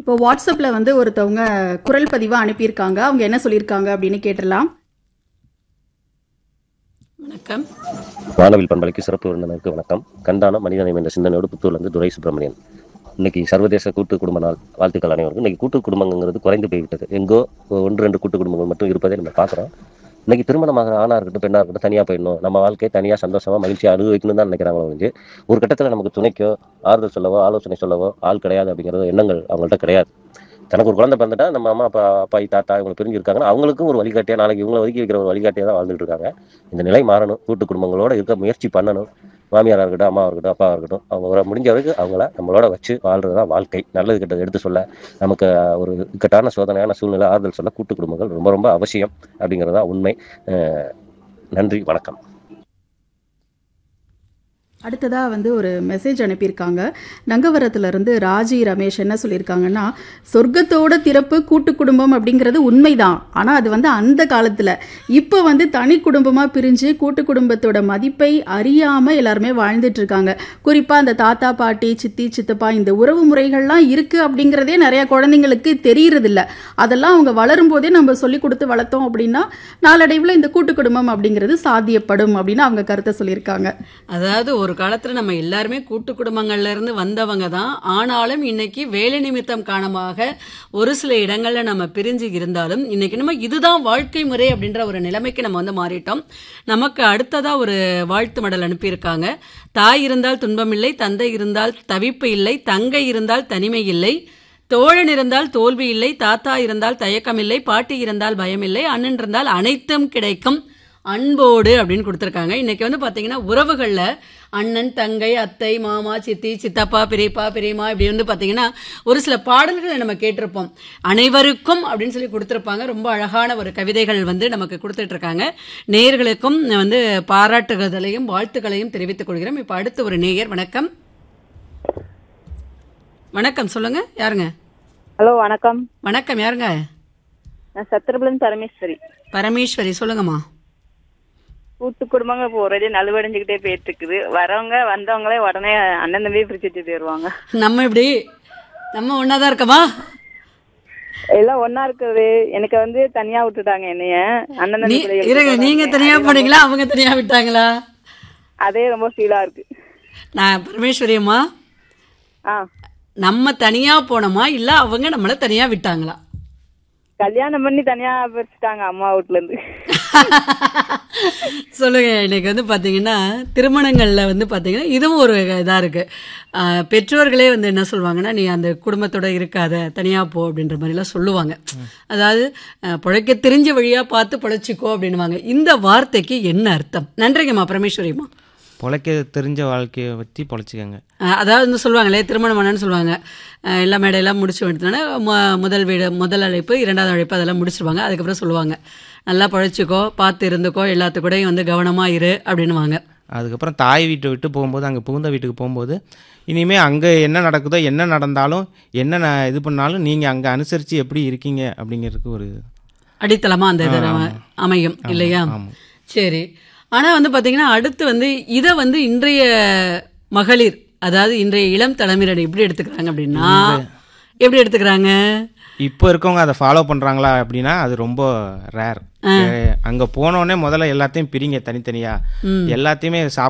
இப்போ வாட்ஸ்அப்ல வந்து ஒருத்தவங்க குரல் பதிவா அனுப்பியிருக்காங்க அவங்க என்ன சொல்லியிருக்காங்க அப்படின்னு கேட்டுடலாம் வணக்கம் வானவில் பண்பலைக்கு சிறப்பு விருந்தினருக்கு வணக்கம் கண்டான மனிதநேயம் என்ற சிந்தனையோடு புத்தூர்லேருந்து துரை சுப்பிரமணியன் இன்னைக்கு சர்வதேச கூட்டு குடும்ப நாள் வாழ்த்துக்கள் அனைவருக்கும் இன்னைக்கு கூட்டு குடும்பங்கிறது குறைந்து போய்விட்டது எங்கோ ஒன்று ரெண்டு கூட்டு குடும்பங்கள் மட்டும் இருப்பதை நம்ம பார்க்குறோம் இன்னைக்கு திருமணமாக ஆணா இருக்கட்டும் பெண்ணா இருக்கட்டும் தனியாக போயிடணும் நம்ம வாழ்க்கையை தனியாக சந்தோஷமா மகிழ்ச்சியாக அனுபவிக்கணும் தான் நினைக்கிறாங்களோ ஒழிஞ்சு ஒரு கட்டத்தில் நமக்கு துணைக்கோ ஆறுதல் சொல்லவோ ஆலோசனை சொல்லவோ ஆள் கிடையாது அப்படிங்கிறது எண்ணங்கள் அவங்கள்ட்ட கிடையாது தனக்கு ஒரு குழந்தை பிறந்துட்டா நம்ம அம்மா அப்பா அப்பாயி தாத்தா இவங்க பிரிஞ்சு இருக்காங்கன்னா அவங்களுக்கும் ஒரு வழிகாட்டியா நாளைக்கு இவங்களை ஒதுக்கி வைக்கிற ஒரு வழிகாட்டியா தான் வாழ்ந்துட்டு இருக்காங்க இந்த நிலை மாறணும் கூட்டு குடும்பங்களோட இருக்க முயற்சி பண்ணணும் மாமியாரா இருக்கட்டும் அம்மாவா இருக்கட்டும் அப்பாவா இருக்கட்டும் அவங்க வர முடிஞ்ச வரைக்கும் அவங்கள நம்மளோட வச்சு வாழ்றது தான் வாழ்க்கை நல்லது கெட்டது எடுத்து சொல்ல நமக்கு ஒரு இக்கட்டான சோதனையான சூழ்நிலை ஆறுதல் சொல்ல கூட்டு குடும்பங்கள் ரொம்ப ரொம்ப அவசியம் அப்படிங்கிறது தான் உண்மை அஹ் நன்றி வணக்கம் அடுத்ததா வந்து ஒரு மெசேஜ் அனுப்பியிருக்காங்க நங்கவரத்துல இருந்து ராஜி ரமேஷ் என்ன சொல்லியிருக்காங்கன்னா சொர்க்கத்தோட திறப்பு கூட்டு குடும்பம் அப்படிங்கிறது உண்மைதான் ஆனா அது வந்து அந்த காலத்துல இப்போ வந்து தனி குடும்பமா பிரிஞ்சு கூட்டு குடும்பத்தோட மதிப்பை அறியாம எல்லாருமே வாழ்ந்துட்டு இருக்காங்க குறிப்பா அந்த தாத்தா பாட்டி சித்தி சித்தப்பா இந்த உறவு முறைகள்லாம் இருக்கு அப்படிங்கிறதே நிறைய குழந்தைங்களுக்கு தெரியறது இல்ல அதெல்லாம் அவங்க வளரும் போதே நம்ம சொல்லி கொடுத்து வளர்த்தோம் அப்படின்னா நாளடைவில் இந்த கூட்டு குடும்பம் அப்படிங்கிறது சாத்தியப்படும் அப்படின்னு அவங்க கருத்தை சொல்லியிருக்காங்க அதாவது ஒரு காலத்துல நம்ம எல்லாருமே கூட்டு குடும்பங்கள்ல இருந்து வந்தவங்க தான் ஆனாலும் இன்னைக்கு வேலை நிமித்தம் காரணமாக ஒரு சில இடங்கள்ல நம்ம பிரிஞ்சு இருந்தாலும் இன்னைக்கு நம்ம இதுதான் வாழ்க்கை முறை அப்படின்ற ஒரு நிலைமைக்கு நம்ம வந்து மாறிட்டோம் நமக்கு அடுத்ததா ஒரு வாழ்த்து மடல் அனுப்பியிருக்காங்க தாய் இருந்தால் துன்பமில்லை தந்தை இருந்தால் தவிப்பு இல்லை தங்கை இருந்தால் தனிமை இல்லை தோழன் இருந்தால் தோல்வி இல்லை தாத்தா இருந்தால் தயக்கம் இல்லை பாட்டி இருந்தால் பயம் இல்லை அண்ணன் இருந்தால் அனைத்தும் கிடைக்கும் அன்போடு அப்படின்னு கொடுத்துருக்காங்க இன்னைக்கு வந்து பாத்தீங்கன்னா உறவுகள்ல அண்ணன் தங்கை அத்தை மாமா சித்தி சித்தப்பா பெரியப்பா பெரியம்மா இப்படி வந்து பாத்தீங்கன்னா ஒரு சில பாடல்களை நம்ம கேட்டிருப்போம் அனைவருக்கும் அப்படின்னு சொல்லி கொடுத்துருப்பாங்க ரொம்ப அழகான ஒரு கவிதைகள் வந்து நமக்கு கொடுத்துட்டு இருக்காங்க நேயர்களுக்கும் வந்து பாராட்டுகளையும் வாழ்த்துக்களையும் தெரிவித்துக் கொள்கிறோம் இப்ப அடுத்து ஒரு நேயர் வணக்கம் வணக்கம் சொல்லுங்க யாருங்க ஹலோ வணக்கம் வணக்கம் யாருங்க நான் சத்திரபுலன் பரமேஸ்வரி பரமேஸ்வரி சொல்லுங்கம்மா கூட்டு குடும்பங்க இப்போ ஒரே நலுவடைஞ்சுக்கிட்டே போயிட்டு இருக்குது வரவங்க வந்தவங்களே உடனே அண்ணன் தம்பியே பிரிச்சுட்டு போயிருவாங்க நம்ம இப்படி நம்ம ஒன்னாதான் இருக்கமா எல்லாம் ஒன்னா இருக்குது எனக்கு வந்து தனியா விட்டுட்டாங்க என்னைய அண்ணன் நீ தம்பி பிள்ளைகள் இருங்க நீங்க தனியா போனீங்களா அவங்க தனியா விட்டாங்களா அதே ரொம்ப ஃபீலா இருக்கு நான் பரமேஸ்வரி அம்மா ஆ நம்ம தனியா போனோமா இல்ல அவங்க நம்மள தனியா விட்டாங்களா கல்யாணம் பண்ணி தனியா பிரிச்சுட்டாங்க அம்மா வீட்ல இருந்து சொல்லுங்க இன்னைக்கு வந்து பாத்தீங்கன்னா திருமணங்கள்ல வந்து பாத்தீங்கன்னா இதுவும் ஒரு இதா இருக்கு ஆஹ் பெற்றோர்களே வந்து என்ன சொல்லுவாங்கன்னா நீ அந்த குடும்பத்தோட இருக்காத தனியா போ அப்படின்ற மாதிரி எல்லாம் சொல்லுவாங்க அதாவது ஆஹ் பிழைக்க தெரிஞ்ச வழியா பார்த்து பிழைச்சிக்கோ அப்படின்னுவாங்க இந்த வார்த்தைக்கு என்ன அர்த்தம் நன்றிங்கம்மா பரமேஸ்வரிம்மா பொழைக்க தெரிஞ்ச வாழ்க்கையை பற்றி பொழைச்சிக்கங்க அஹ் அதாவது வந்து சொல்லுவாங்களே திருமணம் பண்ணனு சொல்லுவாங்க அஹ் எல்லா மேடையெல்லாம் முடிச்சு விட்டோன்னே முதல் வீடு முதல் அழைப்பு இரண்டாவது அழைப்பு அதெல்லாம் முடிச்சிருவாங்க அதுக்கப்புறம் சொல்லுவாங்க நல்லா பழைச்சிக்கோ பார்த்து இருந்துக்கோ எல்லாத்துக்கூடயும் வந்து கவனமா இரு அப்படின்னுவாங்க அதுக்கப்புறம் தாய் வீட்டை விட்டு போகும்போது அங்கே புகுந்த வீட்டுக்கு போகும்போது இனிமேல் அங்கே என்ன நடக்குதோ என்ன நடந்தாலும் என்ன ந- இது பண்ணாலும் நீங்கள் அங்கே அனுசரித்து எப்படி இருக்கீங்க அப்படிங்கிறதுக்கு ஒரு அடித்தளமா அந்த இது அமையும் இல்லையா ஆமாம் சரி ஆனா வந்து பாத்தீங்கன்னா அடுத்து வந்து இதை வந்து இன்றைய மகளிர் அதாவது இன்றைய இளம் தலைமுறையினர் எப்படி எடுத்துக்கிறாங்க அப்படின்னா எப்படி எடுத்துக்கிறாங்க இப்போ இருக்கவங்க அதை ஃபாலோ பண்ணுறாங்களா அப்படின்னா அது ரொம்ப ரேர் அங்கே போனோடனே முதல்ல எல்லாத்தையும் பிரிங்க தனித்தனியாக எல்லாத்தையுமே சாப்பாடு